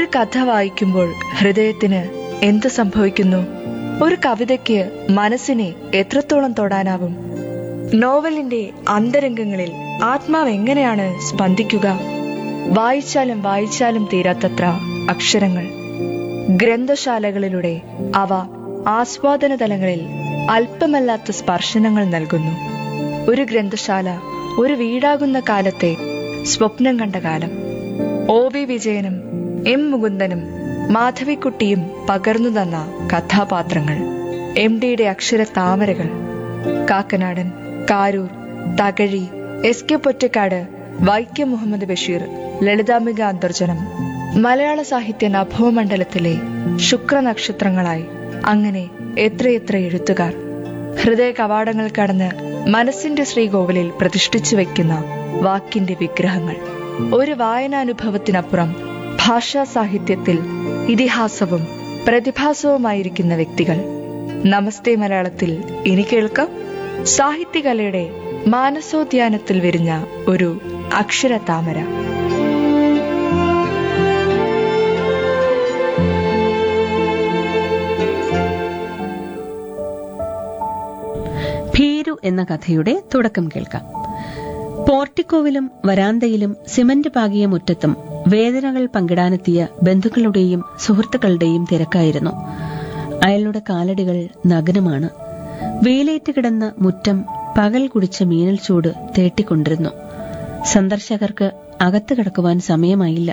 ഒരു കഥ വായിക്കുമ്പോൾ ഹൃദയത്തിന് എന്ത് സംഭവിക്കുന്നു ഒരു കവിതയ്ക്ക് മനസ്സിനെ എത്രത്തോളം തൊടാനാവും നോവലിന്റെ അന്തരംഗങ്ങളിൽ ആത്മാവ് എങ്ങനെയാണ് സ്പന്ദിക്കുക വായിച്ചാലും വായിച്ചാലും തീരാത്തത്ര അക്ഷരങ്ങൾ ഗ്രന്ഥശാലകളിലൂടെ അവ ആസ്വാദന തലങ്ങളിൽ അല്പമല്ലാത്ത സ്പർശനങ്ങൾ നൽകുന്നു ഒരു ഗ്രന്ഥശാല ഒരു വീടാകുന്ന കാലത്തെ സ്വപ്നം കണ്ട കാലം ഒ വി വിജയനും എം മുകുന്ദനും മാധവിക്കുട്ടിയും പകർന്നു തന്ന കഥാപാത്രങ്ങൾ എം ഡിയുടെ അക്ഷര താമരകൾ കാക്കനാടൻ കാരൂർ തകഴി എസ് കെ പൊറ്റക്കാട് വൈക്കം മുഹമ്മദ് ബഷീർ ലളിതാംബിക അന്തർജനം മലയാള സാഹിത്യ നഭോമണ്ഡലത്തിലെ ശുക്രനക്ഷത്രങ്ങളായി അങ്ങനെ എത്രയെത്ര എഴുത്തുകാർ ഹൃദയ കവാടങ്ങൾ കടന്ന് മനസ്സിന്റെ ശ്രീകോവിലിൽ പ്രതിഷ്ഠിച്ചു വെക്കുന്ന വാക്കിന്റെ വിഗ്രഹങ്ങൾ ഒരു വായനാനുഭവത്തിനപ്പുറം ഭാഷാ സാഹിത്യത്തിൽ ഇതിഹാസവും പ്രതിഭാസവുമായിരിക്കുന്ന വ്യക്തികൾ നമസ്തേ മലയാളത്തിൽ ഇനി കേൾക്കാം സാഹിത്യകലയുടെ മാനസോദ്യാനത്തിൽ വിരിഞ്ഞ ഒരു അക്ഷര താമര ഭീരു എന്ന കഥയുടെ തുടക്കം കേൾക്കാം പോർട്ടിക്കോവിലും വരാന്തയിലും സിമന്റ് പാകിയ മുറ്റത്തും വേദനകൾ പങ്കിടാനെത്തിയ ബന്ധുക്കളുടെയും സുഹൃത്തുക്കളുടെയും തിരക്കായിരുന്നു അയാളുടെ കാലടികൾ നഗ്നമാണ് വെയിലേറ്റ് കിടന്ന മുറ്റം പകൽ കുടിച്ച മീനൽ ചൂട് തേട്ടിക്കൊണ്ടിരുന്നു സന്ദർശകർക്ക് അകത്ത് കിടക്കുവാൻ സമയമായില്ല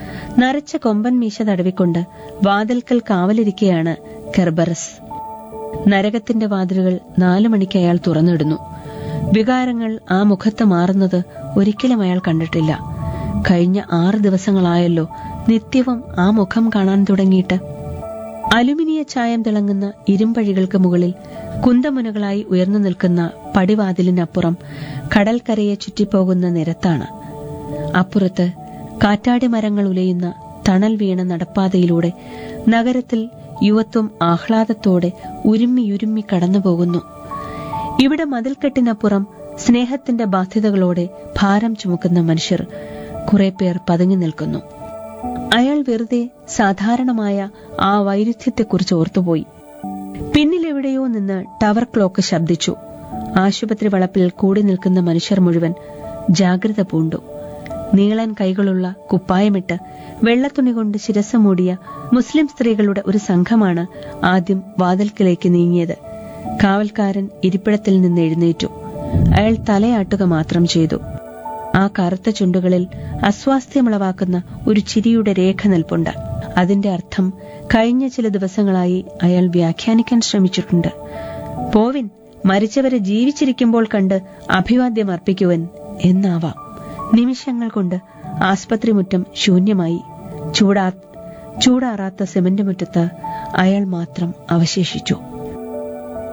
നരച്ച കൊമ്പൻ മീശ തടവിക്കൊണ്ട് വാതിൽക്കൽ കാവലിരിക്കെയാണ് കെർബറസ് നരകത്തിന്റെ വാതിലുകൾ നാലു മണിക്ക് അയാൾ തുറന്നിടുന്നു വികാരങ്ങൾ ആ മുഖത്ത് മാറുന്നത് ഒരിക്കലും അയാൾ കണ്ടിട്ടില്ല കഴിഞ്ഞ ആറ് ദിവസങ്ങളായല്ലോ നിത്യവും ആ മുഖം കാണാൻ തുടങ്ങിയിട്ട് അലുമിനിയ ചായം തിളങ്ങുന്ന ഇരുമ്പഴികൾക്ക് മുകളിൽ കുന്തമുനകളായി ഉയർന്നു നിൽക്കുന്ന പടിവാതിലിനപ്പുറം കടൽക്കരയെ ചുറ്റിപ്പോകുന്ന നിരത്താണ് അപ്പുറത്ത് കാറ്റാടി മരങ്ങൾ ഉലയുന്ന തണൽ വീണ നടപ്പാതയിലൂടെ നഗരത്തിൽ യുവത്വം ആഹ്ലാദത്തോടെ ഉരുമ്മിയുരുമ്മി കടന്നുപോകുന്നു ഇവിടെ മതിൽക്കെട്ടിനപ്പുറം സ്നേഹത്തിന്റെ ബാധ്യതകളോടെ ഭാരം ചുമക്കുന്ന മനുഷ്യർ കുറെ പേർ പതുങ്ങി നിൽക്കുന്നു അയാൾ വെറുതെ സാധാരണമായ ആ വൈരുദ്ധ്യത്തെക്കുറിച്ച് ഓർത്തുപോയി പിന്നിലെവിടെയോ നിന്ന് ടവർ ക്ലോക്ക് ശബ്ദിച്ചു ആശുപത്രി വളപ്പിൽ കൂടി നിൽക്കുന്ന മനുഷ്യർ മുഴുവൻ ജാഗ്രത പൂണ്ടു നീളൻ കൈകളുള്ള കുപ്പായമിട്ട് വെള്ളത്തുണി കൊണ്ട് ശിരസ് മൂടിയ മുസ്ലിം സ്ത്രീകളുടെ ഒരു സംഘമാണ് ആദ്യം വാതിൽക്കിലേക്ക് നീങ്ങിയത് കാവൽക്കാരൻ ഇരിപ്പിടത്തിൽ നിന്ന് എഴുന്നേറ്റു അയാൾ തലയാട്ടുക മാത്രം ചെയ്തു ആ കറുത്ത ചുണ്ടുകളിൽ അസ്വാസ്ഥ്യമുളവാക്കുന്ന ഒരു ചിരിയുടെ രേഖ നിൽപ്പുണ്ട് അതിന്റെ അർത്ഥം കഴിഞ്ഞ ചില ദിവസങ്ങളായി അയാൾ വ്യാഖ്യാനിക്കാൻ ശ്രമിച്ചിട്ടുണ്ട് പോവിൻ മരിച്ചവരെ ജീവിച്ചിരിക്കുമ്പോൾ കണ്ട് അഭിവാദ്യം അർപ്പിക്കുവൻ എന്നാവാം നിമിഷങ്ങൾ കൊണ്ട് ആസ്പത്രി മുറ്റം ശൂന്യമായി ചൂടാ ചൂടാറാത്ത സിമന്റ് മുറ്റത്ത് അയാൾ മാത്രം അവശേഷിച്ചു